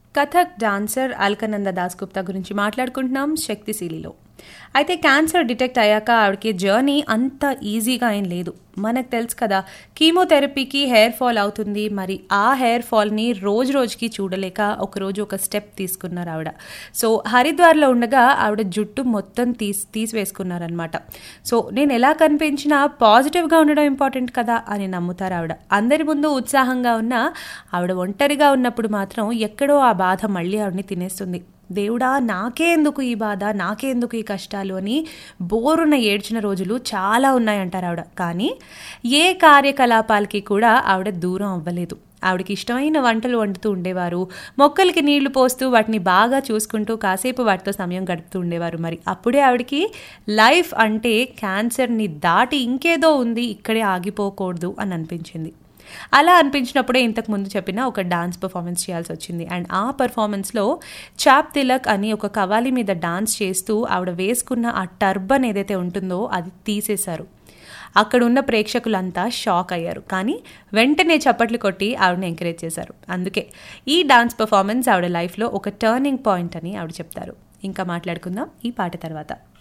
Kathak dancer Alaknanda Das Gupta గురించి మాట్లాడుకుంటున్నాం శక్తిశీలిలో అయితే క్యాన్సర్ డిటెక్ట్ అయ్యాక ఆవిడకి జర్నీ అంత ఈజీగా ఏం లేదు మనకు తెలుసు కదా కీమోథెరపీకి హెయిర్ ఫాల్ అవుతుంది మరి ఆ హెయిర్ ఫాల్ని రోజు రోజుకి చూడలేక ఒకరోజు ఒక స్టెప్ తీసుకున్నారు ఆవిడ సో హరిద్వార్లో ఉండగా ఆవిడ జుట్టు మొత్తం తీసి తీసివేసుకున్నారనమాట సో నేను ఎలా కనిపించినా పాజిటివ్గా ఉండడం ఇంపార్టెంట్ కదా అని నమ్ముతారు ఆవిడ అందరి ముందు ఉత్సాహంగా ఉన్నా ఆవిడ ఒంటరిగా ఉన్నప్పుడు మాత్రం ఎక్కడో ఆ బాధ మళ్ళీ ఆవిడని తినేస్తుంది దేవుడా నాకే ఎందుకు ఈ బాధ నాకే ఎందుకు ఈ కష్టాలు అని బోరున ఏడ్చిన రోజులు చాలా ఉన్నాయంటారు ఆవిడ కానీ ఏ కార్యకలాపాలకి కూడా ఆవిడ దూరం అవ్వలేదు ఆవిడకి ఇష్టమైన వంటలు వండుతూ ఉండేవారు మొక్కలకి నీళ్లు పోస్తూ వాటిని బాగా చూసుకుంటూ కాసేపు వాటితో సమయం గడుపుతూ ఉండేవారు మరి అప్పుడే ఆవిడకి లైఫ్ అంటే క్యాన్సర్ని దాటి ఇంకేదో ఉంది ఇక్కడే ఆగిపోకూడదు అని అనిపించింది అలా అనిపించినప్పుడే ఇంతకు ముందు చెప్పిన ఒక డాన్స్ పర్ఫార్మెన్స్ చేయాల్సి వచ్చింది అండ్ ఆ పర్ఫార్మెన్స్లో చాప్ తిలక్ అని ఒక కవాలి మీద డాన్స్ చేస్తూ ఆవిడ వేసుకున్న ఆ టర్బన్ ఏదైతే ఉంటుందో అది తీసేశారు అక్కడ ఉన్న ప్రేక్షకులంతా షాక్ అయ్యారు కానీ వెంటనే చప్పట్లు కొట్టి ఆవిడని ఎంకరేజ్ చేశారు అందుకే ఈ డాన్స్ పర్ఫార్మెన్స్ ఆవిడ లైఫ్లో ఒక టర్నింగ్ పాయింట్ అని ఆవిడ చెప్తారు ఇంకా మాట్లాడుకుందాం ఈ పాట తర్వాత